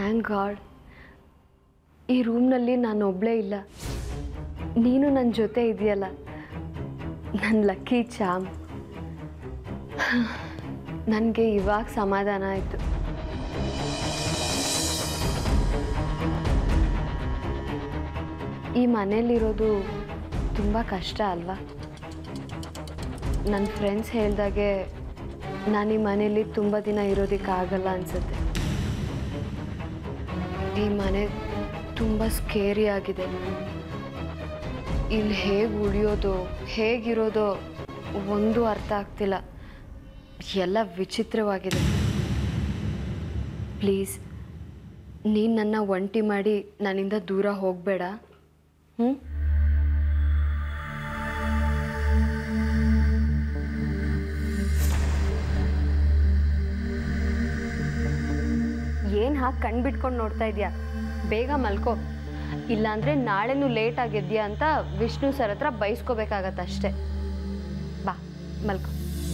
thank god ಈ ರೂಮ್ನಲ್ಲಿ ನಾನು ಒಬ್ಬಳೇ ಇಲ್ಲ ನೀನು ನನ್ನ ಜೊತೆ ಇದೆಯಲ್ಲ ನನ್ನ ಲಕ್ಕಿ ಚಾಮ್ ನನಗೆ ಇವಾಗ ಸಮಾಧಾನ ಆಯಿತು ಈ ಮನೇಲಿರೋದು ತುಂಬ ಕಷ್ಟ ಅಲ್ವಾ ನನ್ನ ಫ್ರೆಂಡ್ಸ್ ಹೇಳ್ದಾಗೆ ನಾನು ಈ ಮನೇಲಿ ತುಂಬ ದಿನ ಇರೋದಕ್ಕಾಗಲ್ಲ ಅನಿಸುತ್ತೆ ಈ ಮನೆ ತುಂಬ ಸ್ಕೇರಿ ಆಗಿದೆ ಇಲ್ಲಿ ಹೇಗೆ ಉಳಿಯೋದು ಹೇಗಿರೋದೋ ಒಂದು ಅರ್ಥ ಆಗ್ತಿಲ್ಲ ಎಲ್ಲ ವಿಚಿತ್ರವಾಗಿದೆ ಪ್ಲೀಸ್ ನೀನು ನನ್ನ ಒಂಟಿ ಮಾಡಿ ನನ್ನಿಂದ ದೂರ ಹೋಗಬೇಡ ಹ್ಞೂ ಏನು ಹಾಕಿ ಕಣ್ಬಿಟ್ಕೊಂಡು ನೋಡ್ತಾ ಇದೆಯಾ ಬೇಗ ಮಲ್ಕೋ ಇಲ್ಲಾಂದರೆ ನಾಳೆನೂ ಲೇಟ್ ಆಗಿದ್ಯಾ ಅಂತ ವಿಷ್ಣು ಸರ್ ಹತ್ರ ಬೈಸ್ಕೋಬೇಕಾಗತ್ತಷ್ಟೆ ಬಾ ಮಲ್ಕೋ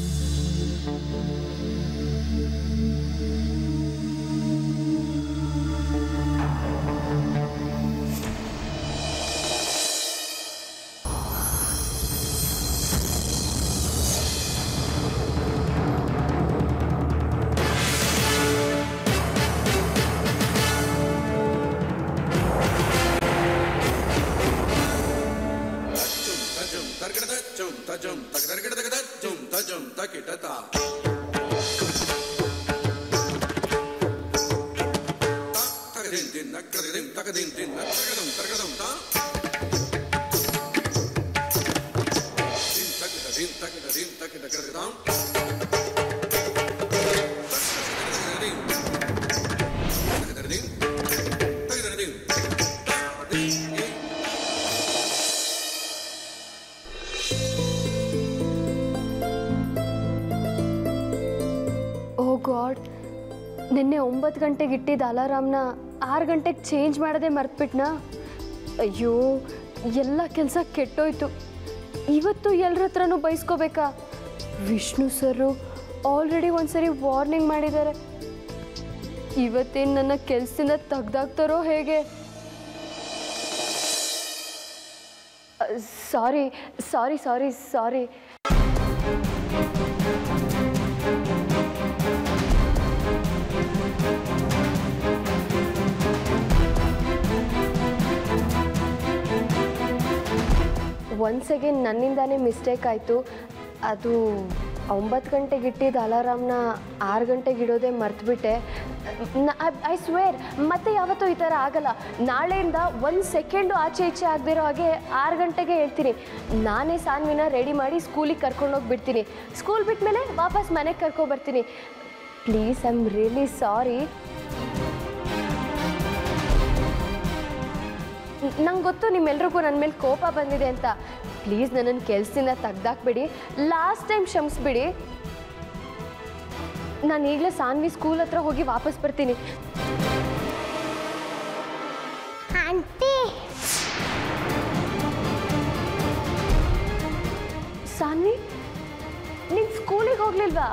ತಜಂ ತರ್ಗಡದ ಚಂ ತಜಂ ತಗದರ್ಗಡದ ಚಂ ತಜಂ ತಕಿಟತ ತಗದಿನ್ ತಿನ್ ನಕ್ಕದಿನ್ ತಗದಿನ್ ತಿನ್ ನಕ್ಕದಂ ತರ್ಗದಂ ತಾ ದಿನ್ ತಕಿಟ ದಿನ್ ತಕಿಟ ದಿನ್ ತಕಿಟ ಕಡಗದಾಂ ತಗದರ್ದಿನ್ ತಗದರ್ದಿನ್ ತಗದರ್ದಿನ್ ಓ ಗಾಡ್ ನಿನ್ನೆ ಒಂಬತ್ತು ಗಂಟೆಗೆ ಇಟ್ಟಿದ್ದ ಅಲಾರಾಮ್ನ ಆರು ಗಂಟೆಗೆ ಚೇಂಜ್ ಮಾಡೋದೇ ಮರ್ತ್ಬಿಟ್ನಾ ಅಯ್ಯೋ ಎಲ್ಲ ಕೆಲಸ ಕೆಟ್ಟೋಯ್ತು ಇವತ್ತು ಎಲ್ಲರ ಹತ್ರನೂ ಬೈಸ್ಕೋಬೇಕಾ ವಿಷ್ಣು ಸರು ಆಲ್ರೆಡಿ ಒಂದ್ಸರಿ ವಾರ್ನಿಂಗ್ ಮಾಡಿದ್ದಾರೆ ಇವತ್ತೇನು ನನ್ನ ಕೆಲಸದಿಂದ ತೆಗ್ದಾಕ್ತಾರೋ ಹೇಗೆ sorry sorry sorry sorry once again ನನ್ನಿಂದಾನೇ ಮಿಸ್ಟೇಕ್ ಆಯಿತು ಅದು ಒಂಬತ್ತು ಗಂಟೆಗೆ ಇಟ್ಟಿದ್ದ ಅಲಾರಾಮ್ನ ಆರು ಗಂಟೆಗೆ ಇಡೋದೇ ಮರ್ತುಬಿಟ್ಟೆ ಐ ಸ್ವೇರ್ ಮತ್ತೆ ಯಾವತ್ತೂ ಈ ಥರ ಆಗಲ್ಲ ನಾಳೆಯಿಂದ ಒಂದು ಸೆಕೆಂಡು ಆಚೆ ಈಚೆ ಆಗದಿರೋ ಹಾಗೆ ಆರು ಗಂಟೆಗೆ ಹೇಳ್ತೀನಿ ನಾನೇ ಸಾನ್ವಿನ ರೆಡಿ ಮಾಡಿ ಸ್ಕೂಲಿಗೆ ಕರ್ಕೊಂಡೋಗಿ ಬಿಡ್ತೀನಿ ಸ್ಕೂಲ್ ಬಿಟ್ಮೇಲೆ ವಾಪಸ್ ಮನೆಗೆ ಕರ್ಕೊಬರ್ತೀನಿ please I am really sorry ನಂಗೆ ಗೊತ್ತು ನಿಮ್ಮೆಲ್ರಿಗೂ ನನ್ನ ಮೇಲೆ ಕೋಪ ಬಂದಿದೆ ಅಂತ ಪ್ಲೀಸ್ ನನ್ನನ್ನು ಕೆಲಸದಿಂದ ತೆಗ್ದಾಕ್ಬಿಡಿ ಲಾಸ್ಟ್ ಟೈಮ್ ಕ್ಷಮಿಸ್ಬಿಡಿ ನಾನು ಈಗಲೇ ಸಾನ್ವಿ ಸ್ಕೂಲ್ ಹತ್ರ ಹೋಗಿ ವಾಪಸ್ ಬರ್ತೀನಿ ಆಂಟಿ ಸಾನ್ವಿ ನೀನು ಸ್ಕೂಲಿಗೆ ಹೋಗ್ಲಿಲ್ವಾ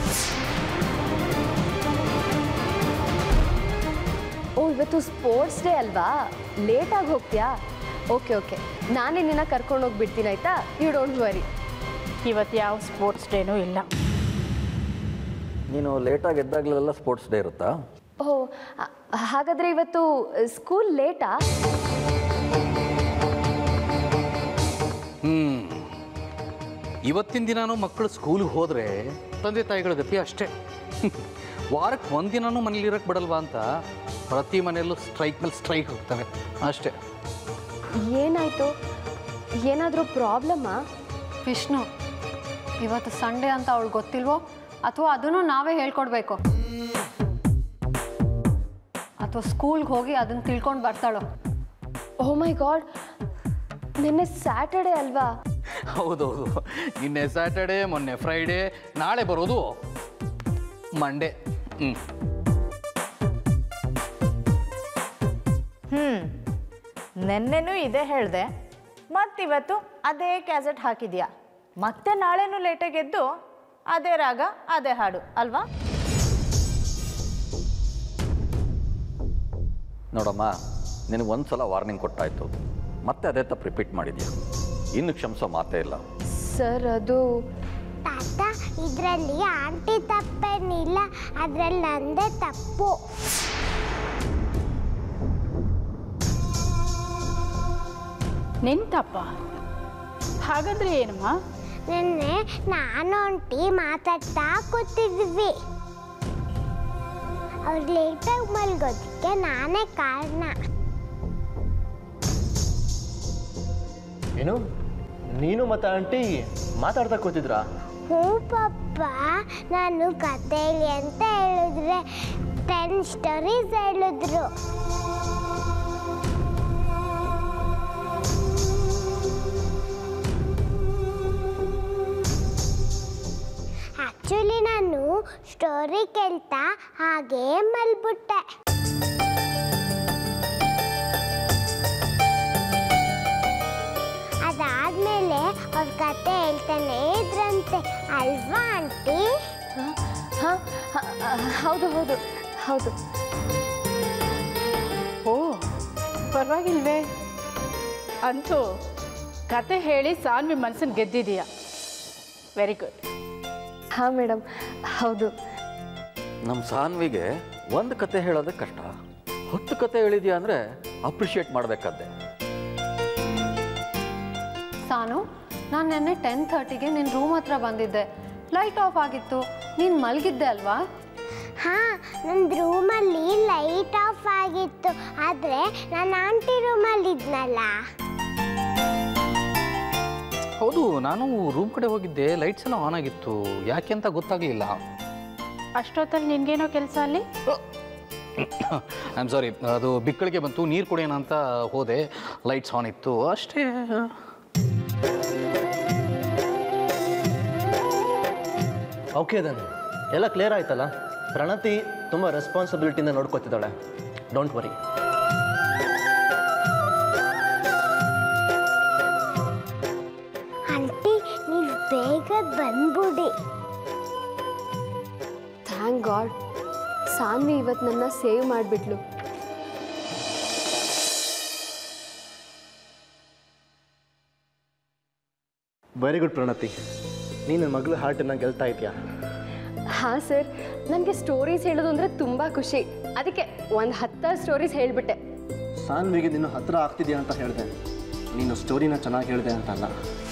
ಓ ಇವತ್ತು ಸ್ಪೋರ್ಟ್ಸ್ ಡೇ ಅಲ್ವಾ ಲೇಟಾಗಿ ಹೋಗ್ತೀಯಾ ಓಕೆ ಓಕೆ ನಾನೇ ನಿನ್ನ ಕರ್ಕೊಂಡು ಹೋಗ್ಬಿಡ್ತೀನಿ ಆಯಿತಾ ಯು ಡೋಂಟ್ ವರಿ ಇವತ್ತು ಯಾವ ಸ್ಪೋರ್ಟ್ಸ್ ಡೇನೂ ಇಲ್ಲ ನೀನು ಲೇಟಾಗಿ ಎದ್ದಾಗಲೆಲ್ಲ ಸ್ಪೋರ್ಟ್ಸ್ ಡೇ ಇರುತ್ತಾ ಓ ಆ- ಹಾಗಾದ್ರೆ ಇವತ್ತು ಸ್ಕೂಲ್ ಲೇಟಾ ಹ್ಮ್ ಇವತ್ತಿನ ದಿನಾನು ಮಕ್ಕಳು ಸ್ಕೂಲಿಗೆ ಹೋದರೆ ತಂದೆ ತಾಯಿಗಳ ಗತಿ ಅಷ್ಟೇ ವಾರಕ್ಕೆ ಒಂದಿನನೂ ಮನೇಲಿ ಇರಕ್ಕೆ ಬಿಡಲ್ವಾ ಅಂತ ಪ್ರತಿ ಮನೆಯಲ್ಲೂ ಸ್ಟ್ರೈಕ್ ಮೇಲೆ ಸ್ಟ್ರೈಕ್ ಹೋಗ್ತವೆ ಅಷ್ಟೇ ಏನಾಯ್ತು ಏನಾದರೂ ಪ್ರಾಬ್ಲಮ್ಮಾ ವಿಷ್ಣು ಇವತ್ತು ಸಂಡೇ ಅಂತ ಅವಳು ಗೊತ್ತಿಲ್ವೋ ಅಥವಾ ಅದನ್ನು ನಾವೇ ಹೇಳ್ಕೊಡ್ಬೇಕು ಅಥವಾ ಸ್ಕೂಲ್ಗೆ ಹೋಗಿ ಅದನ್ನು ತಿಳ್ಕೊಂಡು ಬರ್ತಾಳೋ ಓ ಮೈ ಗಾಡ್ ನಿನ್ನೆ ಸ್ಯಾಟರ್ಡೆ ಅಲ್ವಾ ಹೌದೌದು ನಿನ್ನೆ ಸ್ಯಾಟರ್ಡೆ ಮೊನ್ನೆ ಫ್ರೈಡೇ ನಾಳೆ ಬರೋದು ಮಂಡೇ ಹ್ಞೂ ಹ್ಞೂ ನೆನ್ನೆನೂ ಇದೇ ಹೇಳಿದೆ ಮತ್ತಿವತ್ತು ಅದೇ ಕ್ಯಾಸೆಟ್ ಹಾಕಿದ್ಯಾ ಮತ್ತೆ ನಾಳೆನೂ ಲೇಟಾಗಿ ಎದ್ದು ಅದೇ ರಾಗ ಅದೇ ಹಾಡು ಅಲ್ವಾ ನೋಡಮ್ಮ ನಿನಗೆ ಒಂದು ಸಲ ವಾರ್ನಿಂಗ್ ಕೊಟ್ಟಾಯ್ತು ಮತ್ತೆ ಅದೇ ತಪ್ಪು ರಿಪೀಟ್ ಮಾಡಿದ್ಯಾ ಇನ್ನು ಕ್ಷಮಿಸೋ ಮಾತೇ ಇಲ್ಲ ಸರ್ ಅದು ತಾತ ಇದರಲ್ಲಿ ಆಂಟಿ ತಪ್ಪೇನಿಲ್ಲ ಅದ್ರಲ್ಲಿ ನಂದೇ ತಪ್ಪು ನಿಂತಪ್ಪ ಹಾಗಂದ್ರೆ ಏನಮ್ಮ ನಿನ್ನೆ ನಾನು ಆಂಟಿ ಮಾತಾಡ್ತಾ ಕೂತಿದ್ವಿ ಅವ್ರು ಲೇಟಾಗಿ ಮಲ್ಗೋದಕ್ಕೆ ನಾನೇ ಕಾರಣ ಏನು ನೀನು ಮತ್ತು ಆಂಟಿ ಮಾತಾಡ್ತಾ ಕೂತಿದ್ರಾ ಹ್ಞೂ ಪಪ್ಪ ನಾನು ಕತೆ ಹೇಳಿ ಅಂತ ಹೇಳಿದ್ರೆ ಟೆನ್ ಸ್ಟೋರೀಸ್ ಹೇಳಿದ್ರು ಆಕ್ಚುಲಿ ನಾನು ಸ್ಟೋರಿ ಕೇಳ್ತಾ ಹಾಗೇ ಮಲ್ಬಿಟ್ಟೆ ಅದಾದ್ಮೇಲೆ ಅವ್ರ ಕತೆ ಹೇಳ್ತಾನೆ ಇದ್ರಂತೆ ಅಲ್ವಾ ಆಂಟಿ ಹಾಂ ಹೌದು ಹೌದು ಹೌದು ಓ ಪರವಾಗಿಲ್ವೇ ಅಂತೂ ಕತೆ ಹೇಳಿ ಸಾನ್ವಿ ಮನಸ್ಸನ್ನು ಗೆದ್ದಿದೀಯ ವೆರಿ ಗುಡ್ ಹಾಂ ಮೇಡಮ್ ಹೌದು ನಮ್ಮ ಸಾನ್ವಿಗೆ ಒಂದು ಕತೆ ಹೇಳೋದೇ ಕಷ್ಟ ಹತ್ತು ಕತೆ ಹೇಳಿದ್ಯಾ ಅಂದರೆ ಅಪ್ರಿಷಿಯೇಟ್ ಮಾಡಬೇಕಾದ್ದೆ ಸಾನು ನಾನು ನೆನ್ನೆ ಟೆನ್ ಥರ್ಟಿಗೆ ನಿನ್ನ ರೂಮ್ ಹತ್ರ ಬಂದಿದ್ದೆ ಲೈಟ್ ಆಫ್ ಆಗಿತ್ತು ನೀನು ಮಲಗಿದ್ದೆ ಅಲ್ವಾ ಹಾ ನನ್ನ ರೂಮಲ್ಲಿ ಲೈಟ್ ಆಫ್ ಆಗಿತ್ತು ಆದರೆ ನಾನು ಆಂಟಿ ರೂಮಲ್ಲಿ ಇದ್ನಲ್ಲ ಹೌದು ನಾನು ರೂಮ್ ಕಡೆ ಹೋಗಿದ್ದೆ ಲೈಟ್ಸ್ ಎಲ್ಲ ಆನ್ ಆಗಿತ್ತು ಯಾಕೆ ಅಂತ ಗೊತ್ತಾಗಲಿಲ್ಲ ಅಷ್ಟೊತ್ತಲ್ಲಿ ನಿನ್ಗೇನೋ ಕೆಲಸ ಅಲ್ಲಿ ಐ ಆಮ್ ಸಾರಿ ಅದು ಬಿಕ್ಕಳಿಗೆ ಬಂತು ನೀರು ಕುಡಿಯೋಣ ಅಂತ ಹೋದೆ ಲೈಟ್ಸ್ ಆನ್ ಇತ್ತು ಅಷ್ಟೇ ಓಕೆ ದನ್ ಎಲ್ಲ ಕ್ಲಿಯರ್ ಆಯ್ತಲ್ಲ ಪ್ರಣತಿ ತುಂಬ ರೆಸ್ಪಾನ್ಸಿಬಿಲಿಟಿಯಿಂದ ನೋಡ್ಕೊತಿದ್ದಾಳೆ ಡೋಂಟ್ ವರಿ ಆಂಟಿ ನೀವು ಬೇಗ ಬಂದ್ಬಿಡಿ ಥ್ಯಾಂಕ್ ಗಾಡ್ ಸಾನ್ವಿ ಇವತ್ತು ನನ್ನ ಸೇವ್ ಮಾಡಿಬಿಟ್ಲು ವೆರಿ ಗುಡ್ ಪ್ರಣತಿ ನೀನು ನನ್ನ ಮಗಳ ಹಾರ್ಟನ್ನು ಗೆಲ್ತಾ ಇದೆಯಾ ಹಾಂ ಸರ್ ನನಗೆ ಸ್ಟೋರೀಸ್ ಹೇಳೋದು ಅಂದರೆ ತುಂಬ ಖುಷಿ ಅದಕ್ಕೆ ಒಂದು ಹತ್ತಾರು ಸ್ಟೋರೀಸ್ ಹೇಳಿಬಿಟ್ಟೆ ಸಾನ್ವಿಗೆ ನೀನು ಹತ್ರ ಆಗ್ತಿದ್ಯಾ ಅಂತ ಹೇಳಿದೆ ನೀನು ಸ್ಟೋರಿನ ಚೆನ್ನಾಗಿ ಹೇಳಿದೆ ಅಂತ ಅಲ್ಲ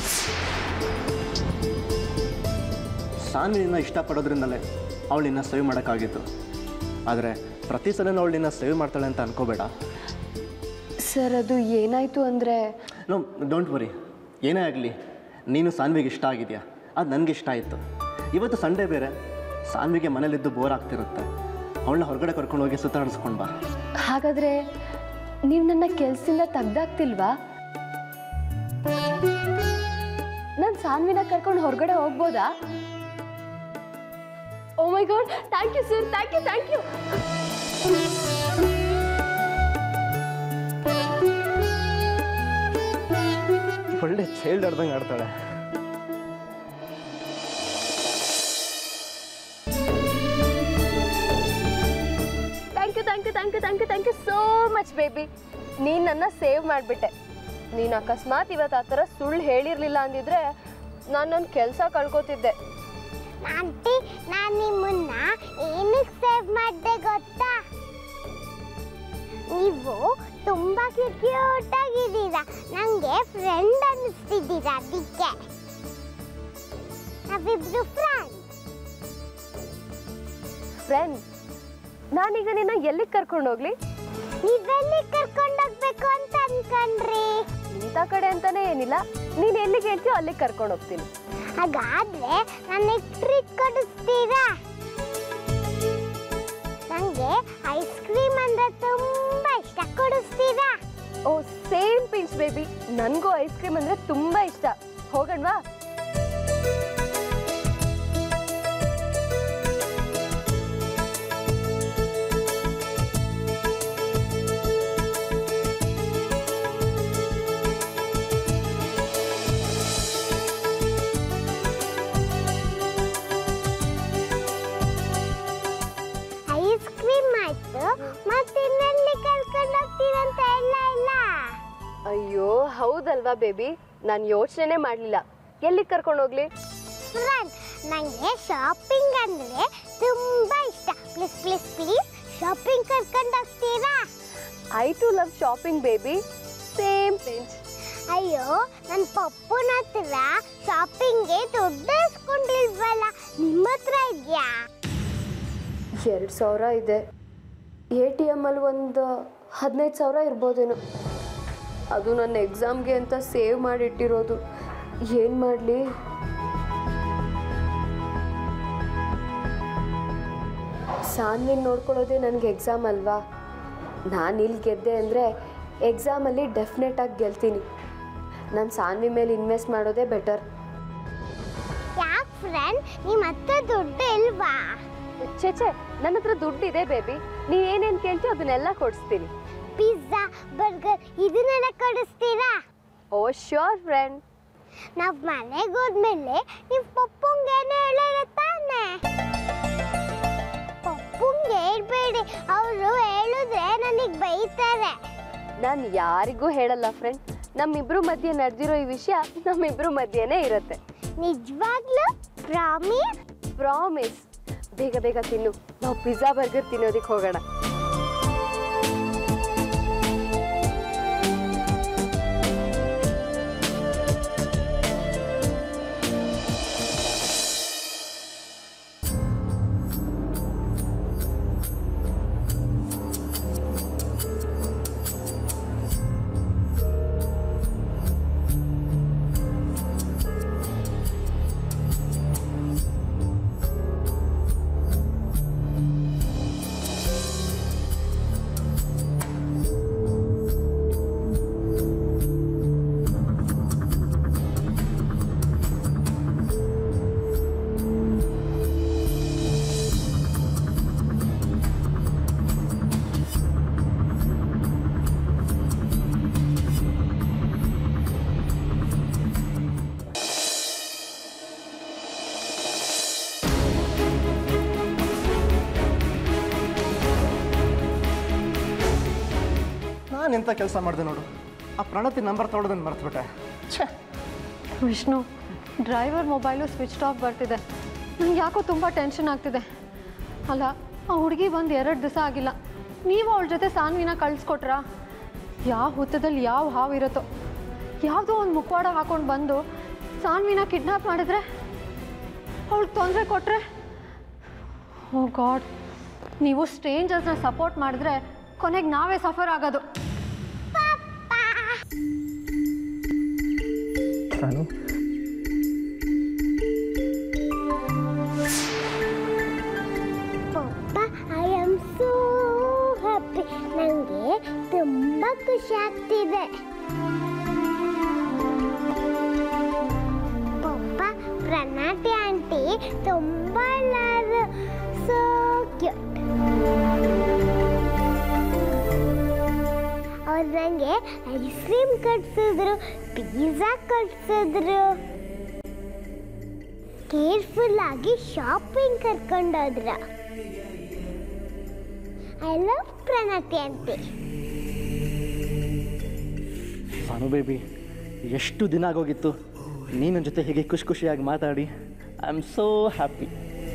ಸಾನ್ವಿ ನಿನ್ನ ಇಷ್ಟಪಡೋದ್ರಿಂದಲೇ ಅವಳು ನಿನ್ನ ಸೇವ್ ಮಾಡೋಕ್ಕಾಗಿತ್ತು ಆದರೆ ಪ್ರತಿ ಸಲ ಅವಳು ನಿನ್ನ ಸೇವ್ ಮಾಡ್ತಾಳೆ ಅಂತ ಅನ್ಕೋಬೇಡ ಸರ್ ಅದು ಏನಾಯಿತು ಅಂದರೆ ನೋ ಡೋಂಟ್ ವರಿ ಏನೇ ಆಗಲಿ ನೀನು ಸಾನ್ವಿಗೆ ಇಷ್ಟ ಆಗಿದೆಯಾ ಅದು ನನಗೆ ಇಷ್ಟ ಆಯಿತು ಇವತ್ತು ಸಂಡೇ ಬೇರೆ ಸಾನ್ವಿಗೆ ಮನೇಲಿದ್ದು ಬೋರ್ ಆಗ್ತಿರುತ್ತೆ ಅವಳನ್ನ ಹೊರಗಡೆ ಕರ್ಕೊಂಡು ಹೋಗಿ ಸುತ್ತಾಡಿಸ್ಕೊಂಡು ಬಾ ಹಾಗಾದರೆ ನೀವು ನನ್ನ ಕೆಲಸದಿಂದ ತೆಗ್ದಾಕ್ತಿಲ್ವಾ ನಾನು ಸಾನ್ವಿನ ಕರ್ಕೊಂಡು ಹೊರಗಡೆ ಹೋಗ್ಬೋದಾ oh my god thank you sir thank you thank you ಒಳ್ಳೆ ಚೈಲ್ಡ್ ಆಡ್ದಂಗೆ ಆಡ್ತಾಳೆ thank you thank you thank you thank you thank you so much baby ನೀನು ನನ್ನ ಸೇವ್ ಮಾಡಿಬಿಟ್ಟೆ ನೀನು ಅಕಸ್ಮಾತ್ ಇವತ್ತು ಆ ಥರ ಸುಳ್ಳು ಹೇಳಿರಲಿಲ್ಲ ಅಂದಿದ್ರೆ ನಾನು ನನ್ನ ಕೆಲಸ ಕಳ್ಕೊತಿದ್ದೆ ಆಂಟಿ ನಾನು ನಿಮ್ಮನ್ನ ಏನಕ್ಕೆ ಸೇವ್ ಮಾಡಿದೆ ಗೊತ್ತಾ ನೀವು ತುಂಬಾ ಕ್ಯೂಟ್ ಆಗಿದ್ದೀರಾ ನನಗೆ ಫ್ರೆಂಡ್ ಅನ್ನಿಸ್ತಿದ್ದೀರಾ ಅದಕ್ಕೆ ನಾವಿಬ್ರು ಫ್ರೆಂಡ್ ಫ್ರೆಂಡ್ ನಾನೀಗ ನಿನ್ನ ಎಲ್ಲಿಗೆ ಕರ್ಕೊಂಡು ಹೋಗ್ಲಿ ನೀವೆಲ್ಲಿ ಕರ್ಕೊಂಡೋಗ್ಬೇಕು ಅಂತ ಅನ್ಕೊಂಡ್ರಿ ಇಂಥ ಕಡೆ ಅಂತಾನೆ ಏನಿಲ್ಲ ನೀನು ಎಲ್ಲಿಗೆ ಹೇಳ್ತೀಯೋ ಅಲ್ಲಿಗೆ ಕರ್ಕೊಂಡು ಹೋಗ್ತೀನಿ ಹಾಗಾದ್ರೆ ನನಗೆ ಟ್ರೀಟ್ ಕೊಡಿಸ್ತೀರಾ ನನಗೆ ಐಸ್ ಕ್ರೀಮ್ ಅಂದ್ರೆ ತುಂಬಾ ಇಷ್ಟ ಕೊಡಿಸ್ತೀರಾ ಓ ಸೇಮ್ ಪಿಂಚ್ ಬೇಬಿ ನನಗೂ ಐಸ್ ಕ್ರೀಮ್ ಅಂದರೆ ತುಂಬ ಇಷ್ಟ ಹೋಗಣ್ವಾ ಐಸ್ ಕ್ರೀಮ್ ಆಯ್ತು ಮತ್ತೆ ಇನ್ನೆಲ್ಲಿ ಕರ್ಕೊಂಡು ಹೌದಲ್ವಾ ಬೇಬಿ ನಾನು ಯೋಚನೆ ಮಾಡಲಿಲ್ಲ ಎಲ್ಲಿಗೆ ಕರ್ಕೊಂಡು ಹೋಗ್ಲಿ ಫ್ರೆಂಡ್ ನನಗೆ ಶಾಪಿಂಗ್ ಅಂದರೆ ತುಂಬ ಇಷ್ಟ ಪ್ಲೀಸ್ ಪ್ಲೀಸ್ ಪ್ಲೀಸ್ ಶಾಪಿಂಗ್ ಕರ್ಕೊಂಡು ಹೋಗ್ತೀರಾ I too love shopping baby same pinch ಅಯ್ಯೋ ನನ್ನ ಪಪ್ಪನ ಹತ್ರ ಶಾಪಿಂಗ್ಗೆ ದುಡ್ಡು ಇಸ್ಕೊಂಡಿಲ್ವಲ್ಲ ನಿಮ್ಮ ಹತ್ರ ಇದೆಯಾ ಎರಡು ಸಾವಿರ ಇದೆ ಎ ಟಿ ಎಮ್ಮಲ್ಲಿ ಒಂದು ಹದಿನೈದು ಸಾವಿರ ಇರ್ಬೋದೇನೋ ಅದು ನನ್ನ ಎಕ್ಸಾಮ್ಗೆ ಅಂತ ಸೇವ್ ಮಾಡಿಟ್ಟಿರೋದು ಏನು ಮಾಡಲಿ ಸಾನ್ವಿನ್ ನೋಡ್ಕೊಳ್ಳೋದೇ ನನಗೆ ಎಕ್ಸಾಮ್ ಅಲ್ವಾ ನಾನು ಇಲ್ಲಿ ಗೆದ್ದೆ ಅಂದರೆ ಎಕ್ಸಾಮಲ್ಲಿ ಡೆಫಿನೆಟಾಗಿ ಗೆಲ್ತೀನಿ ನಾನು ಸಾನ್ವಿ ಮೇಲೆ ಇನ್ವೆಸ್ಟ್ ಮಾಡೋದೇ ಬೆಟರ್ ಯಾಕೆ ಫ್ರೆಂಡ್ ನಿಮ್ಮ ಹತ್ರ ದುಡ್ಡು ಇಲ್ವಾ ಚೇಚೆ ನನ್ನ ಹತ್ರ ದುಡ್ಡಿದೆ ಬೇಬಿ ನೀ ಏನೇನು ಕೇಳ್ತೀಯೋ ಅದನ್ನೆಲ್ಲ ಕೊಡಿಸ್ತೀನಿ ಪಿಜ್ಜಾ ಬರ್ಗರ್ ಇದನ್ನೆಲ್ಲ ಕೊಡಿಸ್ತೀರಾ ಓ ಶ್ಯೂರ್ ಫ್ರೆಂಡ್ ನಾವು ಮನೆಗೆ ಹೋದ್ಮೇಲೆ ನಿಮ್ಮ ಪಪ್ಪಂಗೆ ಏನು ಹೇಳಿರ ತಾನೆ ಪಪ್ಪಂಗೆ ಹೇಳ್ಬೇಡಿ ಅವರು ಹೇಳಿದ್ರೆ ನನಗೆ ಬೈತಾರೆ ನಾನು ಯಾರಿಗೂ ಹೇಳಲ್ಲ ಫ್ರೆಂಡ್ ನಮ್ಮಿಬ್ರು ಮಧ್ಯೆ ನಡೆದಿರೋ ಈ ವಿಷಯ ನಮ್ಮಿಬ್ರು ಮಧ್ಯೆನೇ ಇರುತ್ತೆ ನಿಜವಾಗ್ಲೂ ಪ್ರಾಮಿಸ್ ಪ್ರಾಮಿಸ್ ಬೇಗ ಬೇಗ ತಿನ್ನು ನಾವು ಪಿಜ್ಜಾ ಬರ್ಗರ್ ತಿನ್ನೋದಕ್ಕೆ ಹೋಗೋಣ ನಾನು ಎಂಥ ಕೆಲಸ ಮಾಡಿದೆ ನೋಡು ಆ ಪ್ರಣತಿ ನಂಬರ್ ತೊಗೊಳೋದನ್ನು ಮರ್ತುಬಿಟ್ಟೆ ಛೇ Vishnu driver mobile switch off ಬರ್ತಿದೆ ನಂಗೆ ಯಾಕೋ ತುಂಬ ಟೆನ್ಷನ್ ಆಗ್ತಿದೆ ಅಲ್ಲ ಆ ಹುಡುಗಿ ಬಂದು ಎರಡು ದಿವಸ ಆಗಿಲ್ಲ ನೀವು ಅವಳ ಜೊತೆ ಸಾನ್ವಿನ ಕಳಿಸ್ಕೊಟ್ರಾ ಯಾವ ಹುತ್ತದಲ್ಲಿ ಯಾವ ಹಾವು ಇರುತ್ತೋ ಯಾವುದೋ ಒಂದು ಮುಖವಾಡ ಹಾಕೊಂಡು ಬಂದು ಸಾನ್ವಿನ ಕಿಡ್ನಾಪ್ ಮಾಡಿದ್ರೆ ಅವಳಿಗೆ ತೊಂದರೆ ಕೊಟ್ಟರೆ ಓ ಗಾಡ್ ನೀವು ಸ್ಟ್ರೇಂಜರ್ಸ್ನ ಸಪೋರ್ಟ್ ಮಾಡಿದ್ರೆ ಕೊನೆಗೆ ನಾವೇ ಸಫರ್ ಆಗೋದು ನಾನು papa I am so happy ನನಗೆ ತುಂಬ ಖುಷಿ ಆಗ್ತಿದೆ ಪಪ್ಪ ಪ್ರಣಾಟಿ ಆಂಟಿ ತುಂಬ ಎಲ್ಲಾರು ಸೋ ಕ್ಯೂಟ್ ಅವ್ರು ನನಗೆ ಐಸ್ ಕ್ರೀಮ್ ಕಟ್ಸಿದ್ರು ಪಿಜ್ಜಾ ಕಟ್ಸಿದ್ರು ಕೇರ್ಫುಲ್ ಆಗಿ ಶಾಪಿಂಗ್ ಕರ್ಕೊಂಡೋದ್ರ ಐ ಲವ್ ಪ್ರಣತಿ ಅಂತೆ ಸಾನು ಬೇಬಿ ಎಷ್ಟು ದಿನ ಆಗೋಗಿತ್ತು ನೀನು ನನ್ನ ಜೊತೆ ಹೀಗೆ ಖುಷಿ ಖುಷಿಯಾಗಿ ಮಾತಾಡಿ I am so happy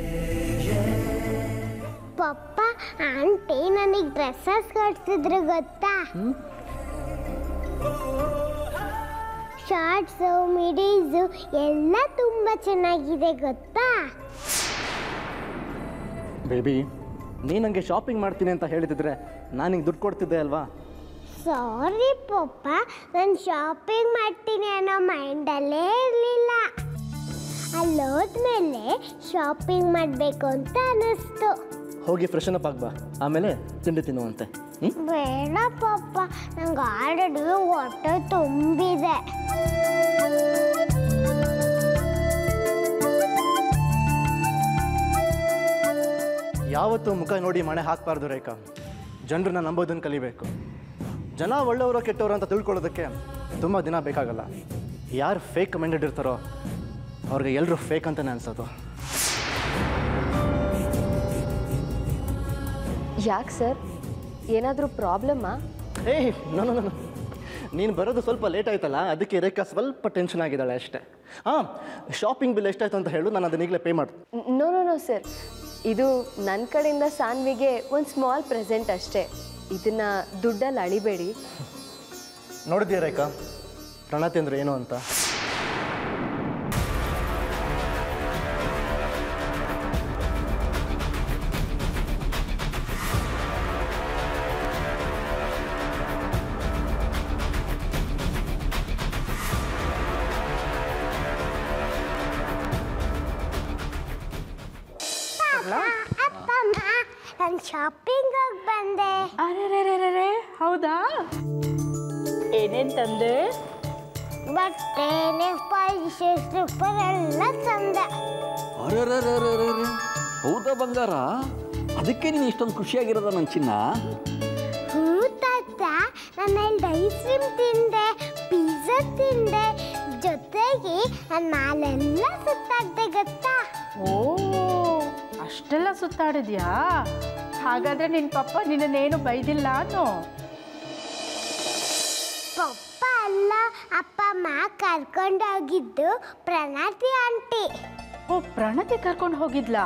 papa aunty ನನಗೆ ಡ್ರೆಸ್ಸಸ್ ಕಟ್ಸಿದ್ರು ಗೊತ್ತಾ ಶಾರ್ಟ್ಸು ಮಿಡೀಸು ಎಲ್ಲ ತುಂಬ ಚೆನ್ನಾಗಿದೆ ಗೊತ್ತಾ ಬೇಬಿ ನೀನು ನನಗೆ ಶಾಪಿಂಗ್ ಮಾಡ್ತೀನಿ ಅಂತ ಹೇಳಿದ್ರೆ ನಾನು ನಿಂಗೆ ದುಡ್ಡು ಕೊಡ್ತಿದ್ದೆ ಅಲ್ವಾ ಸಾರಿ ಪಪ್ಪ ನಾನು ಶಾಪಿಂಗ್ ಮಾಡ್ತೀನಿ ಅನ್ನೋ ಮೈಂಡಲ್ಲೇ ಇರಲಿಲ್ಲ ಅಲ್ಲೋದ್ಮೇಲೆ ಶಾಪಿಂಗ್ ಮಾಡಬೇಕು ಅಂತ ಅನ್ನಿಸ್ತು ಹೋಗಿ ಫ್ರೆಶನ್ ಅಪ್ ಆಗ್ಬಾ ಆಮೇಲೆ ತಿಂಡಿ ತಿನ್ನುವಂತೆ ಹ್ಞೂ ಬೇಡ ಪಪ್ಪ ನಂಗೆ ಆಲ್ರೆಡಿ ಹೊಟ್ಟೆ ತುಂಬಿದೆ ಯಾವತ್ತೂ ಮುಖ ನೋಡಿ ಮಣೆ ಹಾಕಬಾರ್ದು ರೇಖಾ ಜನರನ್ನ ನಂಬೋದನ್ನು ಕಲಿಬೇಕು ಜನ ಒಳ್ಳೆಯವರು ಕೆಟ್ಟವರು ಅಂತ ತಿಳ್ಕೊಳ್ಳೋದಕ್ಕೆ ತುಂಬ ದಿನ ಬೇಕಾಗಲ್ಲ ಯಾರು ಫೇಕ್ ಕಮೆಂಡೆಡ್ ಇರ್ತಾರೋ ಅವ್ರಿಗೆ ಎಲ್ಲರೂ ಫೇಕ್ ಅಂತಲೇ ಅನ್ಸೋದು ಯಾಕೆ ಸರ್ ಏನಾದರೂ ಪ್ರಾಬ್ಲಮ್ಮಾ ಏಯ್ ನಾನು ನಾನು ನೀನು ಬರೋದು ಸ್ವಲ್ಪ ಲೇಟ್ ಆಯ್ತಲ್ಲ ಅದಕ್ಕೆ ರೇಖಾ ಸ್ವಲ್ಪ ಟೆನ್ಷನ್ ಆಗಿದ್ದಾಳೆ ಅಷ್ಟೇ ಹಾಂ ಶಾಪಿಂಗ್ ಬಿಲ್ ಎಷ್ಟಾಯ್ತು ಅಂತ ಹೇಳು ನಾನು ಅದನ್ನ ಈಗಲೇ ಪೇ ಮಾಡ್ತೀನಿ ನೋ ನೋ ನೋ ಸರ್ ಇದು ನನ್ನ ಕಡೆಯಿಂದ ಸಾನ್ವಿಗೆ ಒಂದು ಸ್ಮಾಲ್ ಪ್ರೆಸೆಂಟ್ ಅಷ್ಟೇ ಇದನ್ನ ದುಡ್ಡಲ್ಲಿ ಅಳಿಬೇಡಿ ನೋಡಿದ್ಯಾ ರೇಖಾ ಪ್ರಣತಿ ಅಂದ್ರೆ ಏನು ಅಂತ ಅಪ್ಪ ಅಮ್ಮ ನಾನು ಶಾಪಿಂಗ್ ಹೋಗಿ ಬಂದೆ ಅರೆ ಹೌದಾ ಏನೇನು ತಂದೆ ಬಟ್ಟೆ ನೆಕ್ಪಾಲಿಶ್ ಸ್ಲಿಪ್ಪರ್ ಎಲ್ಲ ತಂದೆ ಅರೆ ಹೌದಾ ಬಂಗಾರ ಅದಕ್ಕೆ ನೀನು ಇಷ್ಟೊಂದು ಖುಷಿಯಾಗಿರೋದ ನನ್ನ ಚಿನ್ನ ಹ್ಞೂ ತಾತ ನಾನು ಎರಡು ಐಸ್ ಕ್ರೀಮ್ ತಿಂದೆ ಪಿಜ್ಜಾ ತಿಂದೆ ಜೊತೆಗೆ ನಾನು ಮಾಲೆಲ್ಲ ಸುತ್ತಾಡ್ದೆ ಗೊತ್ತಾ ಓ ಅಷ್ಟೆಲ್ಲ ಸುತ್ತಾಡಿದ್ಯಾ ಹಾಗಾದ್ರೆ ನಿನ್ನ ಪಪ್ಪ ನಿನ್ನನ್ನೇನು ಬೈದಿಲ್ಲ ಅನ್ನೋ ಪಪ್ಪ ಅಲ್ಲ ಅಪ್ಪ ಅಮ್ಮ ಕರ್ಕೊಂಡೋಗಿದ್ದು ಪ್ರಣತಿ ಆಂಟಿ ಓ ಪ್ರಣತಿ ಕರ್ಕೊಂಡು ಹೋಗಿದ್ಲಾ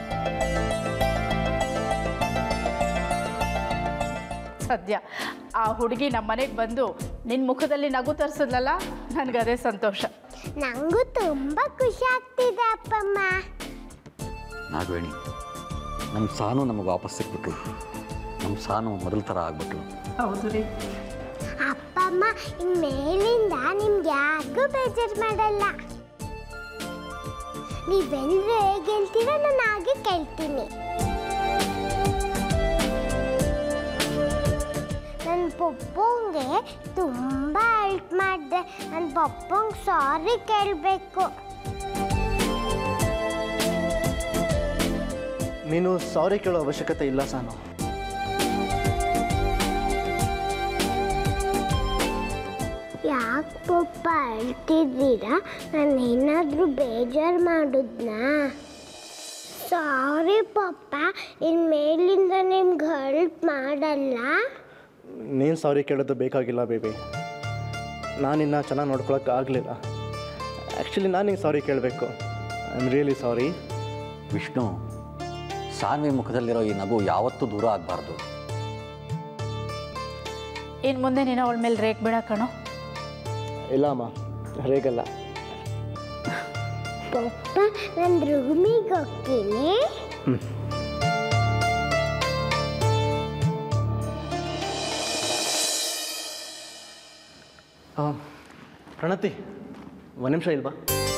ಸದ್ಯ ಆ ಹುಡುಗಿ ನಮ್ಮ ಮನೆಗೆ ಬಂದು ನಿನ್ನ ಮುಖದಲ್ಲಿ ನಗು ತರಿಸಿದ್ಲಲ್ಲ ನನಗದೇ ಸಂತೋಷ ನಂಗೂ ತುಂಬ ಖುಷಿ ಆಗ್ತಿದೆ ಅಪ್ಪಮ್ಮ ನಾಗವೇಣಿ ನಮ್ಮ ಸಾನು ನಮಗೆ ವಾಪಸ್ ಸಿಕ್ಬಿಟ್ಲು ನಮ್ಮ ಸಾನು ಮೊದಲ ಥರ ಆಗ್ಬಿಟ್ಲು ಹೌದು ರೀ ಅಪ್ಪ ಅಮ್ಮ ಇನ್ ಮೇಲಿಂದ ನಿಮ್ಗೆ ಯಾರಿಗೂ ಬೇಜಾರು ಮಾಡಲ್ಲ ನೀವೆಲ್ಲರೂ ಹೇಗೆ ಹೇಳ್ತೀರೋ ನಾನು ಹಾಗೆ ಕೇಳ್ತೀನಿ ನನ್ನ ಪಪ್ಪಂಗೆ ತುಂಬ ಹೆಲ್ಪ್ ಮಾಡಿದೆ ನನ್ನ ಪಪ್ಪಂಗೆ ಸಾರಿ ಕೇಳಬೇಕು ನೀನು ಸಾರಿ ಕೇಳೋ ಅವಶ್ಯಕತೆ ಇಲ್ಲ ಸಾನು ಯಾಕೆ ಪಪ್ಪ ಅಳ್ತಿದ್ದೀರಾ ನಾನು ಏನಾದರೂ ಬೇಜಾರು ಮಾಡಿದ್ನಾ ಸಾರಿ ಪಪ್ಪ ಇನ್ನು ಮೇಲಿಂದ ನಿಮ್ಗೆ ಹೆಲ್ಪ್ ಮಾಡಲ್ಲ ನೀನು ಸಾರಿ ಕೇಳೋದು ಬೇಕಾಗಿಲ್ಲ ಬೇಬಿ ನಾನು ನಿನ್ನ ಚೆನ್ನಾಗಿ ನೋಡ್ಕೊಳಕ್ಕೆ ಆಗಲಿಲ್ಲ ಆ್ಯಕ್ಚುಲಿ ನಾನು ನಿಂಗೆ ಸಾರಿ ಕೇಳಬೇಕು I am really sorry Vishnu Saanvi ಮುಖದಲ್ಲಿರೋ ಈ ನಗು ಯಾವತ್ತೂ ದೂರ ಆಗಬಾರ್ದು ಇನ್ನು ಮುಂದೆ ನೀನು ಅವಳ ಮೇಲೆ ರೇಕ್ ಬಿಡ ಕಣೋ ಇಲ್ಲ ಅಮ್ಮ ರೇಗಲ್ಲ ಪಪ್ಪ ನಾನು ರೂಮಿಗೆ ಹೋಗ್ತೀನಿ ಹಾಂ ಪ್ರಣತಿ ಒಂದು ನಿಮಿಷ ಇಲ್ವಾ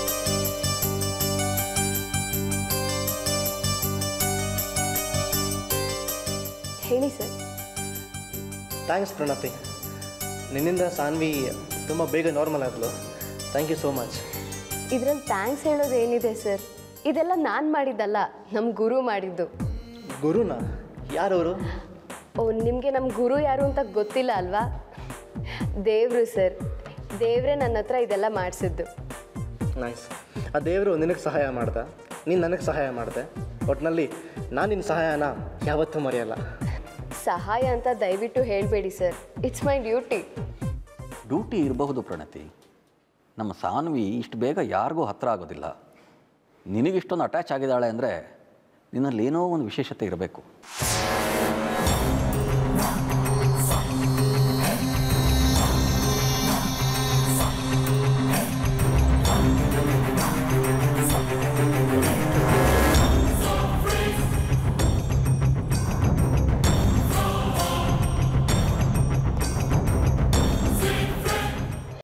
ಹೇಳಿ ಸರ್ ಥ್ಯಾಂಕ್ಸ್ ಪ್ರಣತಿ ನಿನ್ನಿಂದ ಸಾನ್ವಿ ತುಂಬ ಬೇಗ ನಾರ್ಮಲ್ ಆದಳು ಥ್ಯಾಂಕ್ ಯು ಸೋ ಮಚ್ ಇದ್ರಲ್ಲಿ ಥ್ಯಾಂಕ್ಸ್ ಹೇಳೋದು ಏನಿದೆ ಸರ್ ಇದೆಲ್ಲ ನಾನು ಮಾಡಿದ್ದಲ್ಲ ನಮ್ಮ ಗುರು ಮಾಡಿದ್ದು ಗುರುನಾ ಯಾರವರು ಓ ನಿಮಗೆ ನಮ್ಮ ಗುರು ಯಾರು ಅಂತ ಗೊತ್ತಿಲ್ಲ ಅಲ್ವಾ ದೇವರು ಸರ್ ದೇವರೇ ನನ್ನ ಹತ್ರ ಇದೆಲ್ಲ ಮಾಡಿಸಿದ್ದು ನೈಸ್ ಆ ದೇವರು ನಿನಗೆ ಸಹಾಯ ಮಾಡ್ದ ನೀನು ನನಗೆ ಸಹಾಯ ಮಾಡಿದೆ ಒಟ್ಟಿನಲ್ಲಿ ನಾನು ನಿನ್ನ ಸಹಾಯನ ಯಾವತ್ತೂ ಮರೆಯಲ್ಲ ಸಹಾಯ ಅಂತ ದಯವಿಟ್ಟು ಹೇಳಬೇಡಿ sir it's my duty duty ಇರಬಹುದು ಪ್ರಣತಿ ನಮ್ಮ ಸಾನ್ವಿ ಇಷ್ಟು ಬೇಗ ಯಾರಿಗೂ ಹತ್ರ ಆಗೋದಿಲ್ಲ ನಿನಗಿಷ್ಟೊಂದು ಅಟ್ಯಾಚ್ ಆಗಿದ್ದಾಳೆ ಅಂದರೆ ನಿನ್ನಲ್ಲಿ ಏನೋ ಒಂದು ವಿಶೇಷತೆ ಇರಬೇಕು